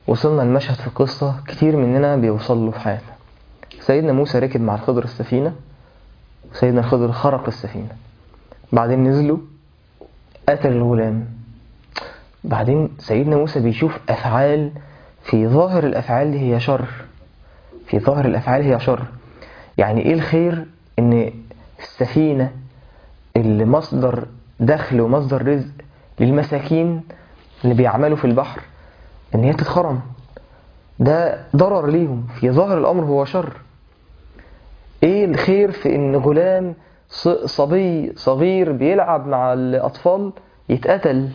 وصلنا المشهد في القصة كتير مننا بيوصل له في حياتنا سيدنا موسى ركب مع الخضر السفينة وسيدنا الخضر خرق السفينة بعدين نزلوا قتل الغلام بعدين سيدنا موسى بيشوف أفعال في ظاهر الأفعال دي هي شر في ظاهر الأفعال هي شر يعني إيه الخير إن السفينة اللي مصدر دخل ومصدر رزق للمساكين اللي بيعملوا في البحر إن هي تتخرم ده ضرر ليهم في ظاهر الأمر هو شر إيه الخير في إن غلام صبي صغير بيلعب مع الأطفال يتقتل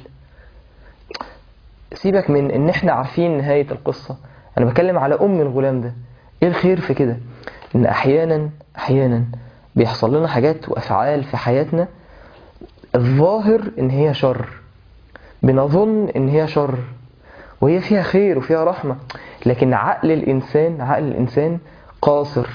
سيبك من ان احنا عارفين نهاية القصة انا بكلم على ام الغلام ده ايه الخير في كده ان احيانا احيانا بيحصل لنا حاجات وافعال في حياتنا الظاهر ان هي شر بنظن ان هي شر وهي فيها خير وفيها رحمة لكن عقل الانسان عقل الانسان قاصر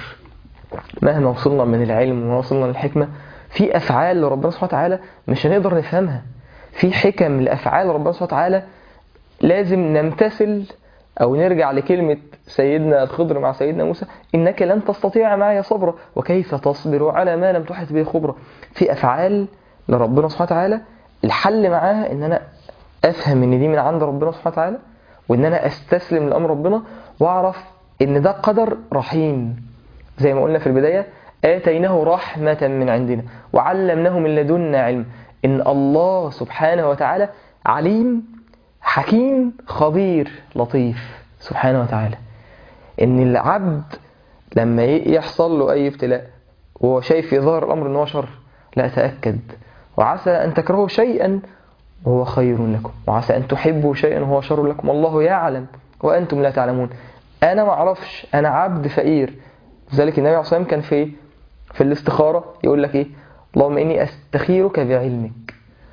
مهما وصلنا من العلم وما وصلنا للحكمة في افعال لربنا سبحانه وتعالى مش هنقدر نفهمها في حكم لافعال ربنا سبحانه وتعالى لازم نمتثل أو نرجع لكلمة سيدنا الخضر مع سيدنا موسى إنك لن تستطيع معي صبرا وكيف تصبر على ما لم تحط به خبرا في أفعال لربنا سبحانه وتعالى الحل معاها إن أنا أفهم إن دي من عند ربنا سبحانه وتعالى وإن أنا أستسلم لأمر ربنا وأعرف إن ده قدر رحيم زي ما قلنا في البداية آتيناه رحمة من عندنا وعلمناه من لدنا علم إن الله سبحانه وتعالى عليم حكيم خبير لطيف سبحانه وتعالى ان العبد لما يحصل له اي ابتلاء وهو شايف في ظاهر الامر ان هو شر لا تاكد وعسى ان تكرهوا شيئا وهو خير لكم وعسى ان تحبوا شيئا وهو شر لكم والله يعلم وانتم لا تعلمون انا ما اعرفش انا عبد فقير لذلك النبي عليه الصلاه والسلام كان في في الاستخاره يقول لك ايه اللهم اني استخيرك بعلمك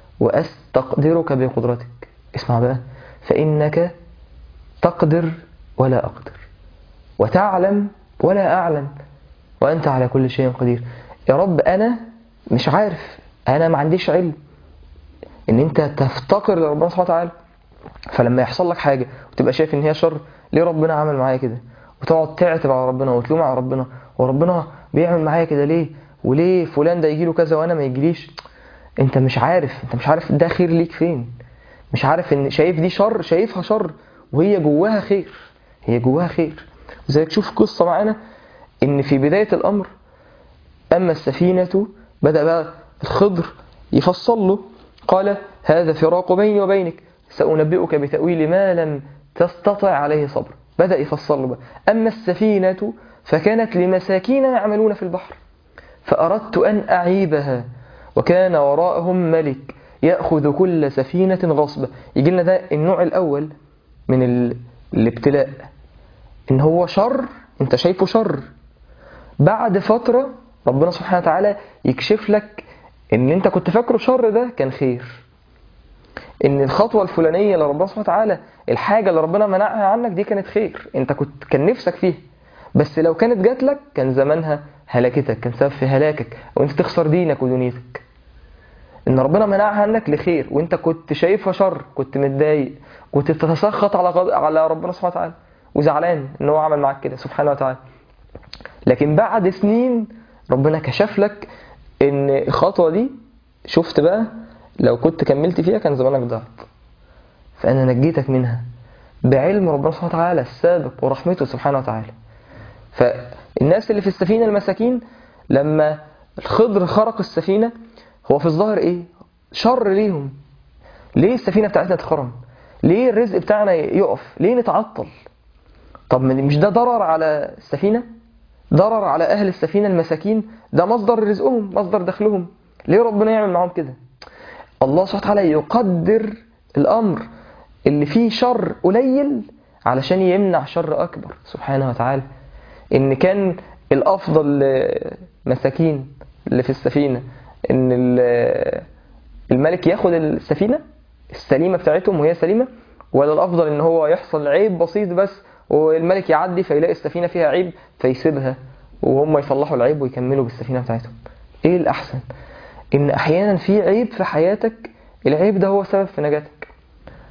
واستقدرك بقدرتك اسمع بقى فإنك تقدر ولا أقدر وتعلم ولا أعلم وأنت على كل شيء قدير يا رب أنا مش عارف أنا ما عنديش علم إن أنت تفتقر لربنا سبحانه وتعالى فلما يحصل لك حاجة وتبقى شايف إن هي شر ليه ربنا عمل معايا كده وتقعد تعتب على ربنا وتلوم على ربنا وربنا بيعمل معايا كده ليه وليه فلان ده يجيله كذا وأنا ما يجيليش أنت مش عارف أنت مش عارف ده خير ليك فين مش عارف ان شايف دي شر شايفها شر وهي جواها خير هي جواها خير لذلك شوف قصة معانا ان في بداية الامر اما السفينة بدأ بقى الخضر يفصل له قال هذا فراق بيني وبينك سأنبئك بتأويل ما لم تستطع عليه صبر بدأ يفصل له بقى أما السفينة فكانت لمساكين يعملون في البحر فأردت أن أعيبها وكان وراءهم ملك يأخذ كل سفينة غصبة يجي لنا ده النوع الأول من ال... الابتلاء إن هو شر أنت شايفه شر بعد فترة ربنا سبحانه وتعالى يكشف لك إن أنت كنت فاكره شر ده كان خير إن الخطوة الفلانية اللي ربنا سبحانه وتعالى الحاجة اللي ربنا منعها عنك دي كانت خير أنت كنت كان نفسك فيها بس لو كانت جات لك كان زمانها هلكتك كان سبب في هلاكك وانت تخسر دينك ودنيتك ان ربنا منعها عنك لخير وانت كنت شايفها شر كنت متضايق كنت تتسخط على غض... على ربنا سبحانه وتعالى وزعلان ان هو عمل معاك كده سبحانه وتعالى لكن بعد سنين ربنا كشف لك ان الخطوه دي شفت بقى لو كنت كملت فيها كان زمانك ضعت فانا نجيتك منها بعلم ربنا سبحانه وتعالى السابق ورحمته سبحانه وتعالى فالناس اللي في السفينه المساكين لما الخضر خرق السفينه هو في الظاهر ايه شر ليهم ليه السفينه بتاعتنا تخرم ليه الرزق بتاعنا يقف ليه نتعطل طب مش ده ضرر على السفينه ضرر على اهل السفينه المساكين ده مصدر رزقهم مصدر دخلهم ليه ربنا يعمل معاهم كده الله سبحانه وتعالى يقدر الامر اللي فيه شر قليل علشان يمنع شر اكبر سبحانه وتعالى ان كان الافضل مساكين اللي في السفينه ان الملك ياخد السفينه السليمه بتاعتهم وهي سليمه ولا الافضل ان هو يحصل عيب بسيط بس والملك يعدي فيلاقي السفينه فيها عيب فيسيبها وهم يصلحوا العيب ويكملوا بالسفينه بتاعتهم ايه الاحسن ان احيانا في عيب في حياتك العيب ده هو سبب في نجاتك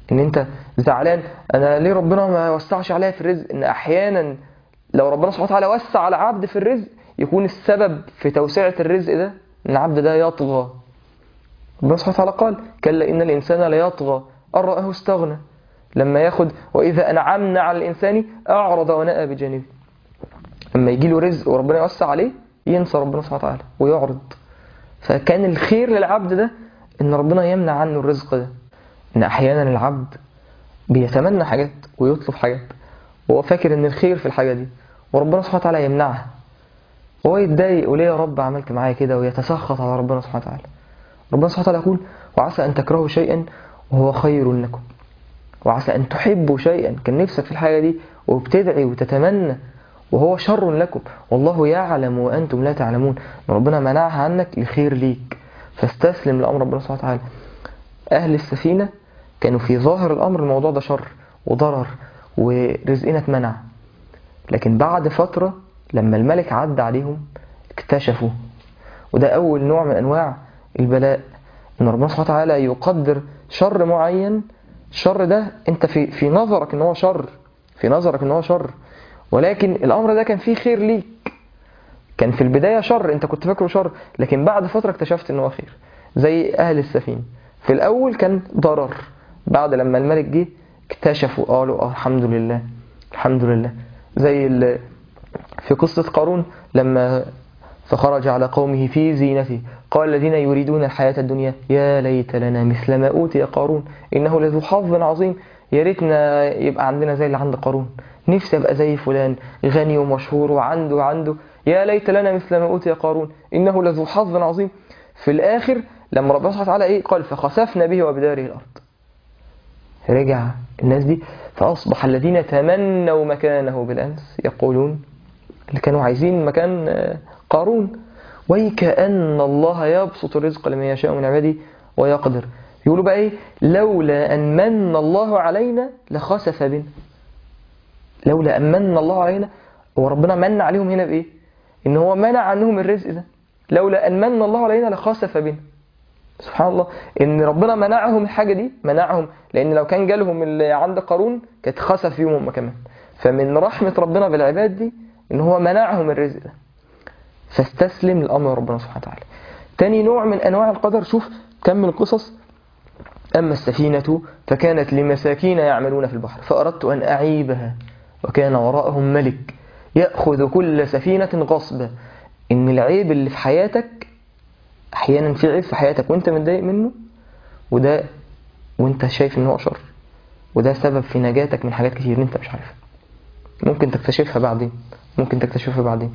ان انت زعلان انا ليه ربنا ما وسعش عليا في الرزق ان احيانا لو ربنا سبحانه وتعالى وسع على عبد في الرزق يكون السبب في توسعة الرزق ده ان العبد ده يطغى ربنا سبحانه وتعالى قال كلا ان الانسان ليطغى ان رآه استغنى لما ياخد واذا انعمنا على الانسان اعرض ونأى بجانبه لما يجي له رزق وربنا يوسع عليه ينسى ربنا سبحانه وتعالى ويعرض فكان الخير للعبد ده ان ربنا يمنع عنه الرزق ده ان احيانا العبد بيتمنى حاجات ويطلب حاجات وهو فاكر ان الخير في الحاجه دي وربنا سبحانه وتعالى يمنعها وهو يتضايق وليه يا رب عملت معايا كده ويتسخط على ربنا سبحانه وتعالى ربنا سبحانه وتعالى يقول وعسى ان تكرهوا شيئا وهو خير لكم وعسى ان تحبوا شيئا كان نفسك في الحاجه دي وبتدعي وتتمنى وهو شر لكم والله يعلم وانتم لا تعلمون ربنا منعها عنك لخير ليك فاستسلم لامر ربنا سبحانه وتعالى اهل السفينه كانوا في ظاهر الامر الموضوع ده شر وضرر ورزقنا اتمنع لكن بعد فتره لما الملك عدى عليهم اكتشفوا وده اول نوع من انواع البلاء ان ربنا سبحانه وتعالى يقدر شر معين الشر ده انت في في نظرك ان هو شر في نظرك ان هو شر ولكن الامر ده كان فيه خير ليك كان في البدايه شر انت كنت فاكره شر لكن بعد فتره اكتشفت ان هو خير زي اهل السفينه في الاول كان ضرر بعد لما الملك جه اكتشفوا قالوا اه الحمد لله الحمد لله زي ال- في قصه قارون لما فخرج على قومه في زينته قال الذين يريدون الحياة الدنيا يا ليت لنا مثل ما أوتي قارون إنه لذو حظ عظيم يا ريتنا يبقى عندنا زي اللي عند قارون نفسي أبقى زي فلان غني ومشهور وعنده وعنده يا ليت لنا مثل ما أوتي قارون إنه لذو حظ عظيم في الآخر لما ربنا سبحانه وتعالى إيه قال فخسفنا به وبداره الأرض رجع الناس دي فأصبح الذين تمنوا مكانه بالأمس يقولون اللي كانوا عايزين مكان آه، قارون ويكأن الله يبسط الرزق لمن يشاء من عباده ويقدر يقولوا بقى ايه لولا أن من الله علينا لخسف بنا لولا أن من الله علينا هو ربنا من عليهم هنا بإيه إن هو منع عنهم الرزق ده لولا أن من الله علينا لخسف بنا سبحان الله ان ربنا منعهم الحاجه دي منعهم لان لو كان جالهم اللي عند قارون كانت خسف فيهم هم كمان فمن رحمه ربنا بالعباد دي ان هو منعهم الرزق ده فاستسلم لامر ربنا سبحانه وتعالى تاني نوع من انواع القدر شوف كم القصص اما السفينه فكانت لمساكين يعملون في البحر فاردت ان اعيبها وكان وراءهم ملك ياخذ كل سفينه غصبا ان العيب اللي في حياتك احيانا في عيب في حياتك وانت متضايق منه وده وانت شايف ان هو شر وده سبب في نجاتك من حاجات كتير انت مش عارفها ممكن تكتشفها بعدين ممكن تكتشفها بعدين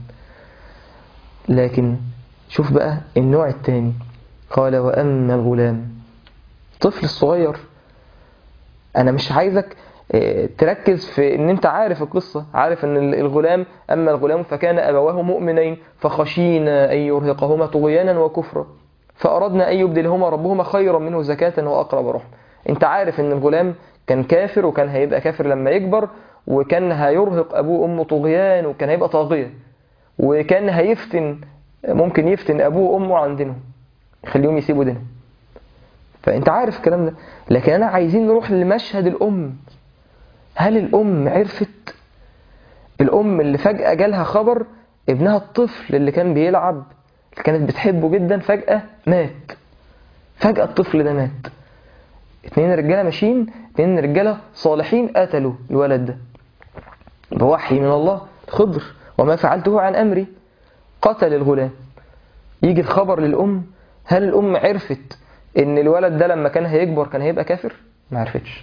لكن شوف بقى النوع التاني قال وأما الغلام الطفل الصغير أنا مش عايزك آه، تركز في ان انت عارف القصة عارف ان الغلام اما الغلام فكان ابواه مؤمنين فخشينا ان يرهقهما طغيانا وكفرا فاردنا ان يبدلهما ربهما خيرا منه زكاة واقرب رحمة انت عارف ان الغلام كان كافر وكان هيبقى كافر لما يكبر وكان هيرهق ابوه وامه طغيان وكان هيبقى طاغية وكان هيفتن ممكن يفتن ابوه وامه عن دينهم يخليهم يسيبوا دينهم فانت عارف الكلام ده لكن انا عايزين نروح لمشهد الام هل الام عرفت الام اللي فجأة جالها خبر ابنها الطفل اللي كان بيلعب اللي كانت بتحبه جدا فجأة مات فجأة الطفل ده مات اتنين رجالة ماشيين اتنين رجالة صالحين قتلوا الولد ده بوحي من الله خضر وما فعلته عن أمري قتل الغلام يجي الخبر للأم هل الأم عرفت إن الولد ده لما كان هيكبر كان هيبقى كافر؟ ما عرفتش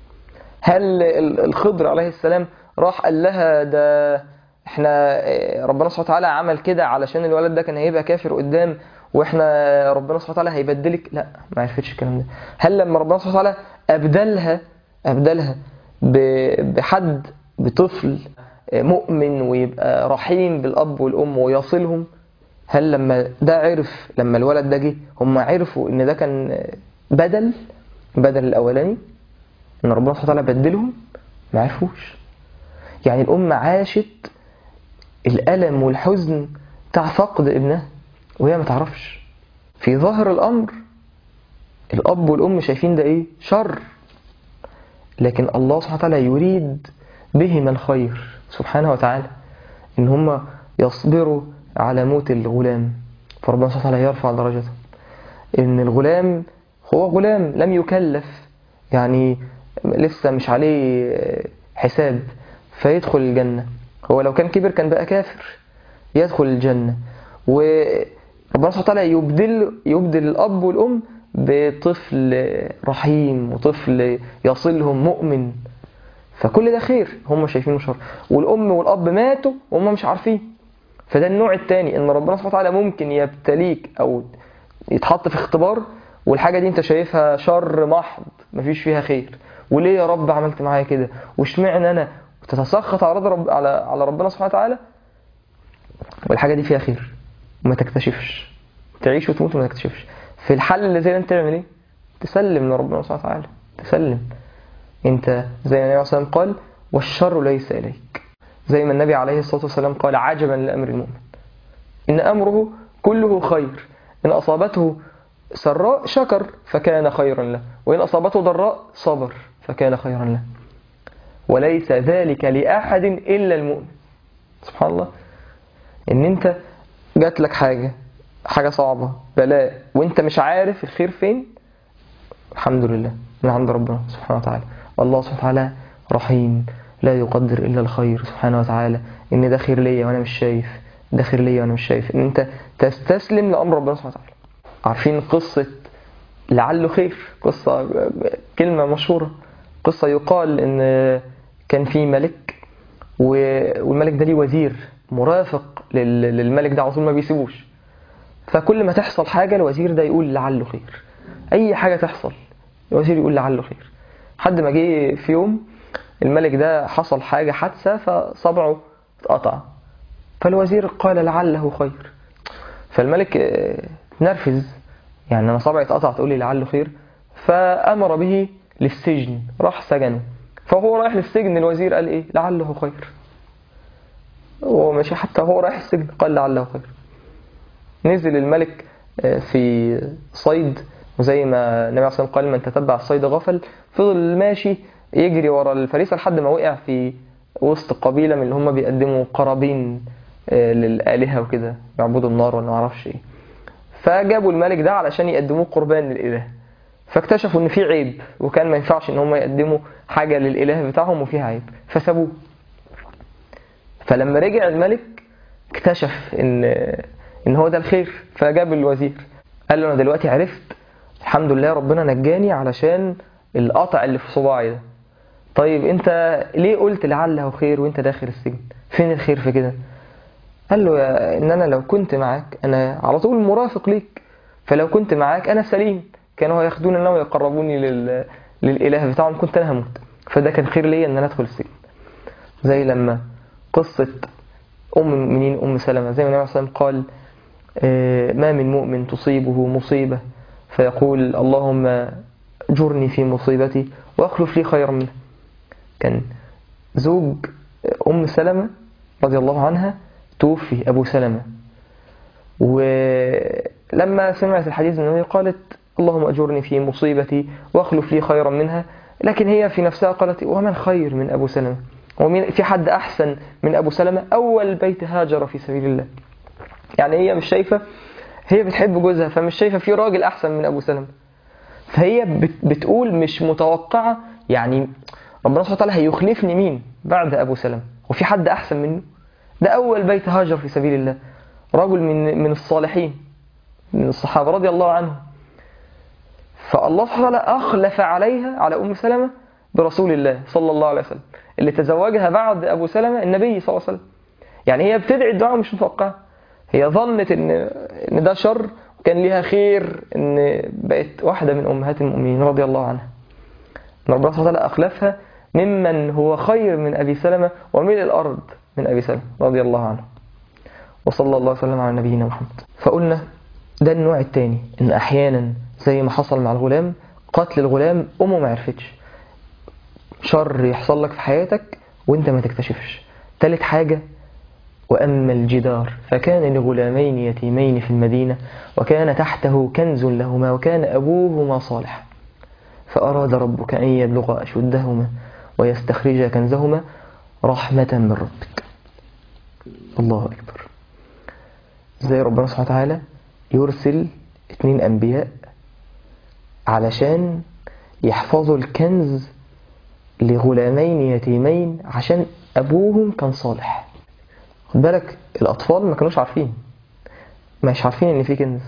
هل ال- الخضر عليه السلام راح قال لها ده احنا اه، ربنا سبحانه وتعالى عمل كده علشان الولد ده كان هيبقى كافر قدام واحنا ربنا سبحانه وتعالى هيبدلك لا ما عرفتش الكلام ده هل لما ربنا سبحانه وتعالى ابدلها ابدلها ب- بحد بطفل مؤمن ويبقى رحيم بالاب والام ويصلهم هل لما ده عرف لما الولد ده جه هم عرفوا ان ده كان بدل بدل الاولاني ان ربنا سبحانه وتعالى بدلهم ما عرفوش يعني الام عاشت الالم والحزن بتاع فقد ابنها وهي ما تعرفش في ظاهر الامر الاب والام شايفين ده ايه شر لكن الله سبحانه وتعالى يريد بهم الخير سبحانه وتعالى إن هم يصبروا على موت الغلام فربنا سبحانه وتعالى يرفع درجته إن الغلام هو غلام لم يكلف يعني لسه مش عليه حساب فيدخل الجنة هو لو كان كبر كان بقى كافر يدخل الجنة وربنا سبحانه وتعالى يبدل يبدل الأب والأم بطفل رحيم وطفل يصلهم مؤمن فكل ده خير هم شايفينه شر والأم والأب ماتوا وهم مش عارفين فده النوع الثاني ان ربنا سبحانه وتعالى ممكن يبتليك او يتحط في اختبار والحاجة دي انت شايفها شر محض مفيش فيها خير وليه يا رب عملت معايا كده واشمعنى انا وتتسخط على رب على على ربنا سبحانه وتعالى والحاجة دي فيها خير وما تكتشفش تعيش وتموت وما تكتشفش في الحل اللي زي ده انت تعمل ايه تسلم لربنا سبحانه وتعالى تسلم انت زي ما النبي صلى الله عليه وسلم قال والشر ليس اليك زي ما النبي عليه الصلاه والسلام قال عجبا لامر المؤمن ان امره كله خير ان اصابته سراء شكر فكان خيرا له وان اصابته ضراء صبر فكان خيرا له وليس ذلك لاحد الا المؤمن سبحان الله ان انت جات لك حاجه حاجه صعبه بلاء وانت مش عارف الخير فين الحمد لله من عند ربنا سبحانه وتعالى والله سبحانه وتعالى رحيم لا يقدر الا الخير سبحانه وتعالى ان ده خير ليا وانا مش شايف ده خير ليا وانا مش شايف ان انت تستسلم لامر ربنا سبحانه وتعالى عارفين قصه لعله خير قصه كلمه مشهوره قصه يقال ان كان في ملك والملك ده ليه وزير مرافق للملك ده على طول ما بيسيبوش فكل ما تحصل حاجه الوزير ده يقول لعله خير اي حاجه تحصل الوزير يقول لعله خير حد ما جه في يوم الملك ده حصل حاجة حادثة فصبعه اتقطع فالوزير قال لعله خير فالملك نرفز يعني انا صبعي اتقطع تقول لي لعله خير فامر به للسجن راح سجنه فهو رايح للسجن الوزير قال ايه لعله خير هو ماشي حتى هو رايح السجن قال لعله خير نزل الملك في صيد وزي ما النبي عليه الصلاه والسلام قال من تتبع الصيد غفل فضل ماشي يجري ورا الفريسه لحد ما وقع في وسط قبيله من اللي هم بيقدموا قرابين للالهه وكده يعبدوا النار ولا ما اعرفش ايه فجابوا الملك ده علشان يقدموه قربان للاله فاكتشفوا ان في عيب وكان ما ينفعش ان هم يقدموا حاجه للاله بتاعهم وفيها عيب فسابوه فلما رجع الملك اكتشف ان ان هو ده الخير فجاب الوزير قال له انا دلوقتي عرفت الحمد لله ربنا نجاني علشان القطع اللي في صباعي ده طيب انت ليه قلت لعله خير وانت داخل السجن فين الخير في كده قال له يا ان انا لو كنت معاك انا على طول مرافق ليك فلو كنت معاك انا سليم كانوا هياخدوني انا ويقربوني لل... للاله بتاعهم كنت انا هموت فده كان خير ليا ان انا ادخل السجن زي لما قصه ام المؤمنين ام سلمة زي ما النبي صلى الله عليه وسلم قال ما من مؤمن تصيبه مصيبه فيقول اللهم جرني في مصيبتي واخلف لي خيرا منها كان زوج ام سلمة رضي الله عنها توفي ابو سلمة ولما سمعت الحديث النبوي قالت اللهم اجرني في مصيبتي واخلف لي خيرا منها لكن هي في نفسها قالت ومن خير من ابو سلمة ومن في حد احسن من ابو سلمة اول بيت هاجر في سبيل الله يعني هي مش شايفه هي بتحب جوزها فمش شايفه في راجل احسن من ابو سلمة فهي بتقول مش متوقعة يعني ربنا سبحانه وتعالى هيخلفني مين بعد أبو سلمة وفي حد أحسن منه ده أول بيت هاجر في سبيل الله رجل من من الصالحين من الصحابة رضي الله عنهم فالله سبحانه وتعالى أخلف عليها على أم سلمة برسول الله صلى الله عليه وسلم اللي تزوجها بعد أبو سلمة النبي صلى الله عليه وسلم يعني هي بتدعي الدعاء مش متوقعة هي ظنت إن إن ده شر كان ليها خير ان بقت واحده من امهات المؤمنين رضي الله عنها ربنا سبحانه وتعالى اخلفها ممن هو خير من ابي سلمه وملء الارض من ابي سلمه رضي الله عنه وصلى الله وسلم على نبينا محمد فقلنا ده النوع الثاني ان احيانا زي ما حصل مع الغلام قتل الغلام امه ما عرفتش شر يحصل لك في حياتك وانت ما تكتشفش ثالث حاجه وأما الجدار فكان لغلامين يتيمين في المدينة وكان تحته كنز لهما وكان أبوهما صالح فأراد ربك أن يبلغ أشدهما ويستخرج كنزهما رحمة من ربك الله أكبر ازاي ربنا سبحانه وتعالى يرسل اتنين أنبياء علشان يحفظوا الكنز لغلامين يتيمين عشان أبوهم كان صالح خد بالك الأطفال ما كانوش عارفين مش عارفين إن في كنز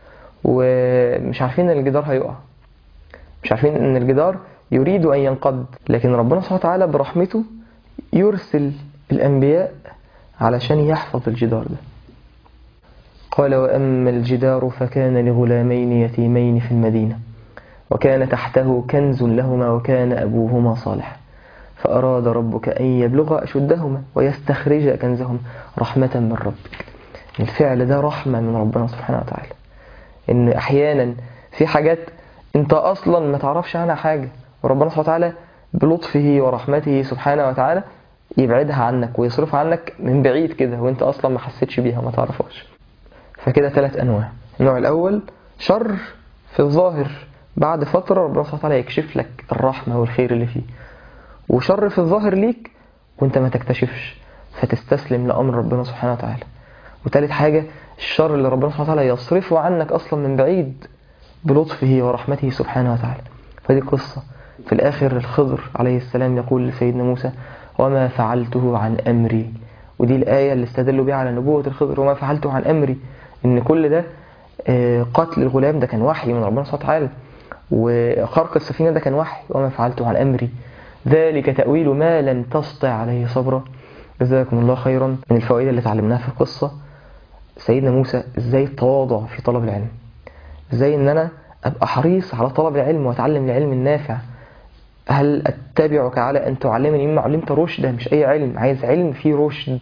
ومش عارفين إن الجدار هيقع مش عارفين إن الجدار يريد أن ينقض لكن ربنا سبحانه وتعالى برحمته يرسل الأنبياء علشان يحفظ الجدار ده قال وأما الجدار فكان لغلامين يتيمين في المدينة وكان تحته كنز لهما وكان أبوهما صالح فأراد ربك أن يبلغ أشدهما ويستخرج كنزهما رحمة من ربك الفعل ده رحمة من ربنا سبحانه وتعالى إن أحيانا في حاجات أنت أصلا ما تعرفش عنها حاجة وربنا سبحانه وتعالى بلطفه ورحمته سبحانه وتعالى يبعدها عنك ويصرفها عنك من بعيد كده وانت اصلا ما حسيتش بيها وما تعرفهاش فكده ثلاث انواع النوع الاول شر في الظاهر بعد فترة ربنا سبحانه وتعالى يكشف لك الرحمة والخير اللي فيه وشر في الظاهر ليك وانت ما تكتشفش فتستسلم لأمر ربنا سبحانه وتعالى وثالث حاجة الشر اللي ربنا سبحانه وتعالى يصرفه عنك أصلا من بعيد بلطفه ورحمته سبحانه وتعالى فدي قصة في الآخر الخضر عليه السلام يقول لسيدنا موسى وما فعلته عن أمري ودي الآية اللي استدلوا بها على نبوة الخضر وما فعلته عن أمري إن كل ده قتل الغلام ده كان وحي من ربنا سبحانه وتعالى وخرق السفينة ده كان وحي وما فعلته عن أمري ذلك تأويل ما لم تسطع عليه صبرا جزاكم الله خيرا من الفوائد اللي اتعلمناها في القصة سيدنا موسى ازاي التواضع في طلب العلم ازاي ان انا ابقى حريص على طلب العلم واتعلم العلم النافع هل اتبعك على ان تعلمني مما علمت رشدا مش اي علم عايز علم فيه رشد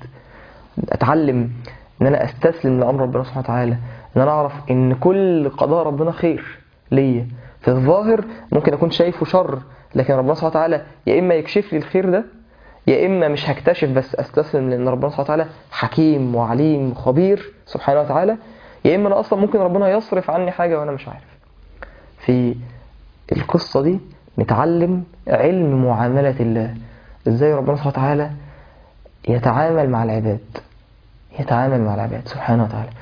اتعلم ان انا استسلم لامر ربنا سبحانه وتعالى ان انا اعرف ان كل قضاء ربنا خير ليا في الظاهر ممكن اكون شايفه شر لكن ربنا سبحانه وتعالى يا اما يكشف لي الخير ده يا اما مش هكتشف بس استسلم لان ربنا سبحانه وتعالى حكيم وعليم وخبير سبحانه وتعالى يا اما انا اصلا ممكن ربنا يصرف عني حاجه وانا مش عارف في القصه دي نتعلم علم معامله الله ازاي ربنا سبحانه وتعالى يتعامل مع العباد يتعامل مع العباد سبحانه وتعالى